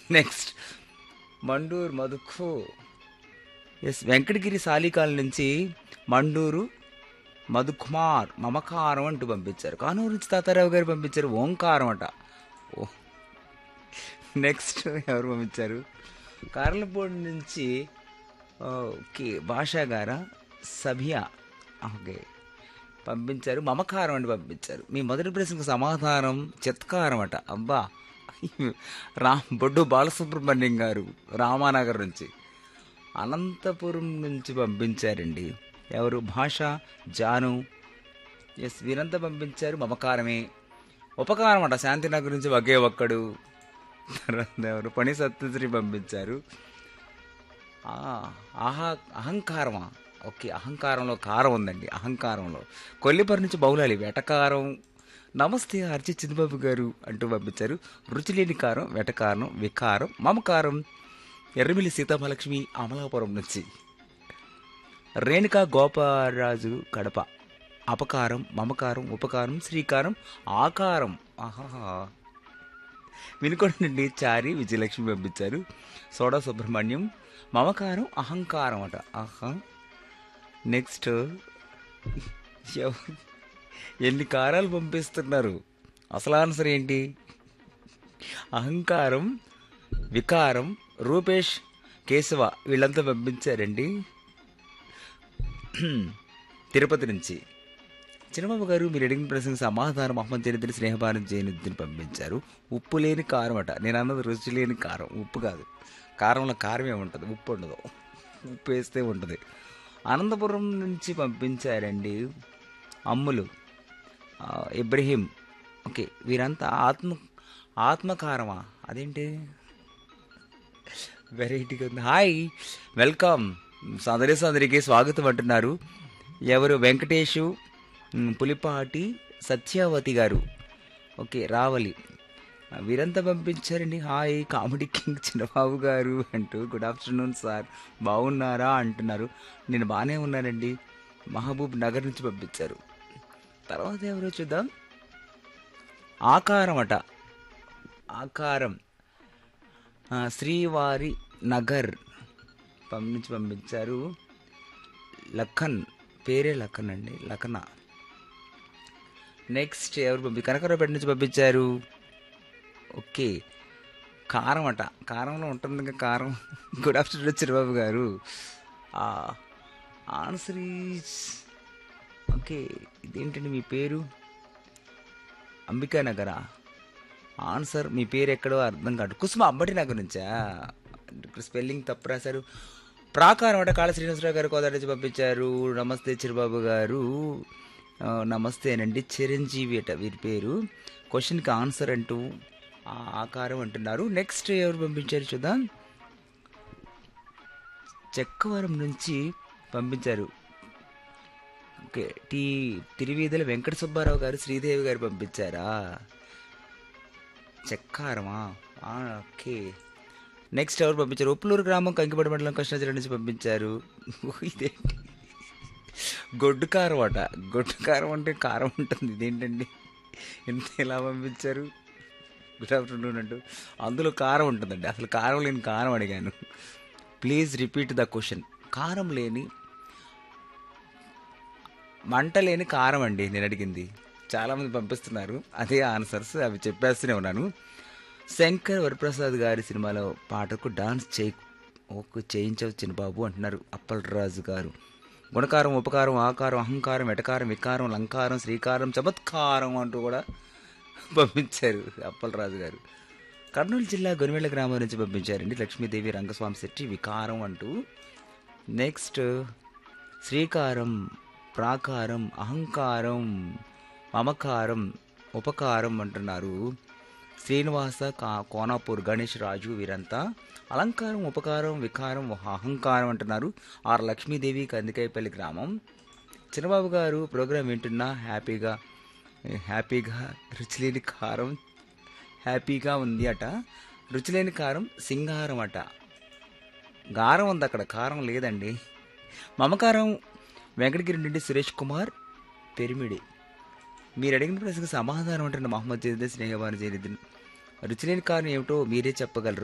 next Manduru మధుకు S Venkatagiri సాలికాల నుంచి మండూరు మధుకుమార్ మమకారం అంటూ పంపించారు కానూరు నుంచి తాతారావు గారు పంపించారు ఓంకారం అంట ఓ నెక్స్ట్ ఎవరు పంపించారు కార్లపూడి నుంచి ఆ, ఓకే భాషా గారా సభియా ఓకే పంపించారు మమకారం అని పంపించారు మీ మొదటి ప్రశ్నకు సమాధానం చిత్కారం అట అబ్బా రామ్ బొడ్డు బాలసుబ్రహ్మణ్యం గారు రామానగర్ నుంచి అనంతపురం నుంచి పంపించారండి ఎవరు భాష జాను ఎస్ వీరంతా పంపించారు మమకారమే ఉపకారం అట శాంతినగర్ నుంచి ఒకే ఒక్కడు తర్వాత ఎవరు పని సత్యశ్రీ పంపించారు ఆ, ఆహా అహంకారమా ఓకే అహంకారంలో కారం ఉందండి అహంకారంలో కొల్లిపరి నుంచి బౌలాలి వెటకారం నమస్తే అర్చి చిన్నబాబు గారు అంటూ పంపించారు రుచి లేని కారం వెటకారం వికారం మమకారం ఎర్రమిల్లి సీతామలక్ష్మి అమలాపురం నుంచి రేణుకా గోపారాజు కడప అపకారం మమకారం ఉపకారం శ్రీకారం ఆకారం ఆహాహా వినుకొండ నుండి చారి విజయలక్ష్మి పంపించారు సోడా సుబ్రహ్మణ్యం మమకారం అహంకారం అట ఆహా నెక్స్ట్ ఎవ- ఎన్ని కారాలు పంపిస్తున్నారు అసలు ఆన్సర్ ఏంటి అహంకారం వికారం రూపేష్ కేశవ వీళ్ళంతా పంపించారండి తిరుపతి నుంచి చిన్నబాబు గారు మీరు అడిగిన ప్రశ్నకు సమాధానం మహమ్మద్ జనిద్దిని స్నేహభారం జైనుద్దీని పంపించారు ఉప్పు లేని కారం అట నేను అన్నది రుచి లేని కారం ఉప్పు కాదు కారంలో కారమే ఉంటుంది ఉప్పు ఉండదు ఉప్పు వేస్తే ఉంటుంది అనంతపురం నుంచి పంపించారండి అమ్ములు ఆ, ఇబ్రహీం ఓకే వీరంతా ఆత్మ ఆత్మకారమా అదేంటి వెరైటీగా ఉంది హాయ్ వెల్కమ్ సదరి సదరికి స్వాగతం అంటున్నారు ఎవరు వెంకటేషు ఉమ్, పులిపాటి సత్యావతి గారు ఓకే రావలి వీరంతా పంపించారండి హాయ్ కామెడీ కింగ్ చిన్నబాబు గారు అంటూ గుడ్ ఆఫ్టర్నూన్ సార్ బాగున్నారా అంటున్నారు నేను బాగానే ఉన్నానండి మహబూబ్ నగర్ నుంచి పంపించారు తర్వాత ఎవరో చూద్దాం ఆకారం అట ఆకారం ఆ, శ్రీవారి నగర్ పం నుంచి పంపించారు లఖన్ పేరే లఖన్ అండి లఖన నెక్స్ట్ ఎవరు పంపి కనకరావుపేట నుంచి పంపించారు ఓకే కారం అట కారంలో ఉంటుంది ఇంకా కారం గుడ్ ఆఫ్టర్నూన్ చిరబాబు గారు ఆన్సర్ ఈజ్ ఓకే ఇదేంటండి మీ పేరు అంబికా నగరా ఆన్సర్ మీ పేరు ఎక్కడో అర్థం కాదు కుసుమ అంబటి నగర్ నుంచా ఇక్కడ స్పెల్లింగ్ తప్పు రాశారు ప్రాకారం అంటే కాళ శ్రీనివాసరావు గారు కోదాడ నుంచి పంపించారు నమస్తే చిరుబాబు గారు ఆ, నమస్తేనండి చిరంజీవి అట వీరి పేరు క్వశ్చన్కి ఆన్సర్ అంటూ ఆ ఆకారం అంటున్నారు నెక్స్ట్ ఎవరు పంపించారు చూద్దాం చెక్కవరం నుంచి పంపించారు ఓకే టీ తిరువీధుల వెంకట సుబ్బారావు గారు శ్రీదేవి గారు పంపించారా చెక్కారమా ఆ, ఓకే నెక్స్ట్ ఎవరు పంపించారు ఉప్పులూరు గ్రామం కంకిపడి మండలం కృష్ణా జిల్లా నుంచి పంపించారు ఓ, ఇదేంటి గొడ్డు కారం అట గొడ్డు కారం అంటే కారం ఉంటుంది ఇదేంటండి ఎంత ఎలా పంపించారు గుడ్ ఆఫ్టర్నూన్ అంటూ అందులో కారం ఉంటుందండి అసలు కారం లేని కారం అడిగాను ప్లీజ్ రిపీట్ ద క్వశ్చన్ కారం లేని మంట లేని కారం అండి నేను అడిగింది చాలామంది పంపిస్తున్నారు అదే ఆన్సర్స్ అవి చెప్పేస్తూనే ఉన్నాను శంకర్ వరప్రసాద్ గారి సినిమాలో పాటకు డాన్స్ చేయి ఓకే చేయించవు చిన్నబాబు అంటున్నారు అప్పలరాజు గారు గుణకారం ఉపకారం ఆకారం అహంకారం ఎటకారం వికారం లంకారం శ్రీకారం చమత్కారం అంటూ కూడా పంపించారు అప్పలరాజు గారు కర్నూలు జిల్లా గొనివెళ్ళ గ్రామం నుంచి పంపించారండి లక్ష్మీదేవి రంగస్వామి శెట్టి వికారం అంటూ నెక్స్ట్ శ్రీకారం ప్రాకారం అహంకారం మమకారం ఉపకారం అంటున్నారు శ్రీనివాస కా కోనాపూర్ గణేష్ రాజు వీరంతా అలంకారం ఉపకారం వికారం అహంకారం అంటున్నారు ఆర్ లక్ష్మీదేవి కందికాయపల్లి గ్రామం చిన్నబాబు గారు ప్రోగ్రాం వింటున్నా హ్యాపీగా హ్యాపీగా రుచిలేని కారం హ్యాపీగా ఉంది అట రుచిలేని కారం సింగారం అట గారం ఉంది అక్కడ కారం లేదండి మమకారం వెంకటగిరి నుండి సురేష్ కుమార్ పెరిమిడి మీరు అడిగిన ప్రశ్నకు సమాధానం అంటున్న మహమ్మద్ జైనుద్దీన్ స్నేహవాన్ జైనుద్దీన్ రుచిలేని కారణం ఏమిటో మీరే చెప్పగలరు